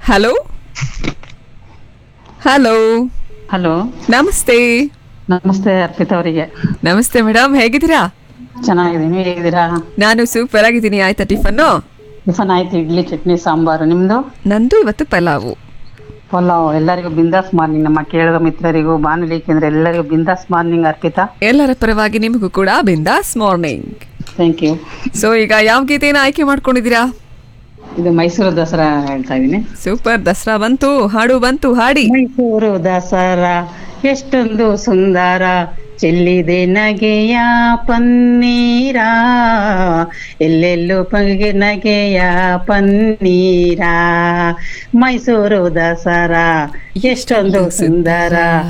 hello hello hello ನಮಸ್ತೆ ನಮಸ್ತೆ ಅರ್ಪಿತಾ ಅವರಿಗೆ ನಮಸ್ತೆ ಮೇಡಮ್ ಹೇಗಿದ್ದೀರಾ ಚೆನ್ನಾಗಿದೆ ನೀವು ಹೇಗಿದ್ದೀರಾ ನಾನು ಸೂಪರ್ ಆಗಿದ್ದೀನಿ ಆಯ್ತಾ ಟಿಫನ್ನು ಟಿಫನ್ ಆಯ್ತು ಇಡ್ಲಿ ಚಟ್ನಿ ಸಾಂಬಾರು ನಿಮ್ದು ನಂದು ಇವತ್ತು ಪಲಾವು ಪಲಾವ್ ಎಲ್ಲರಿಗೂ ಬಿಂದಾಸ್ ಮಾರ್ನಿಂಗ್ ನಮ್ಮ ಕೇಳುವ ಮಿತ್ರರಿಗೂ ಬಾನುಲಿ ಕೇಂದ್ರ ಎಲ್ಲರಿಗೂ ಬಿಂದಾಸ್ ಮಾರ್ನಿಂಗ್ ಅರ್ಪಿತಾ ಎಲ್ಲರ ಪರವಾಗಿ ನಿಮಗೂ ಕೂಡ ಬಿಂದಾಸ್ ಮಾರ್ನಿಂಗ್ ಥ್ಯಾಂಕ್ ಯು ಸೊ ಈಗ ಯಾವ ಗೀತೆನ ಆಯ್ಕೆ ಮಾಡ್ಕೊಂಡಿದ್ದೀರಾ ಇದು ಮೈಸೂರು ದಸರಾ ಹೇಳ್ತಾ ಇದ್ದೀನಿ ಸೂಪರ್ ದಸರಾ ಬಂತು ಹಾಡು ಬಂತು ಹಾಡಿ ಮೈಸೂರು ದಸರಾ ಎಷ್ಟೊಂದು ಸುಂದರ ಚೆಲ್ಲಿದೆ ನಗೆಯ ಪನ್ನೀರ ಎಲ್ಲೆಲ್ಲೂ ಪಗೆ ನಗೆಯ ಪನ್ನೀರ ಮೈಸೂರು ದಸರಾ ಎಷ್ಟೊಂದು ಸುಂದರ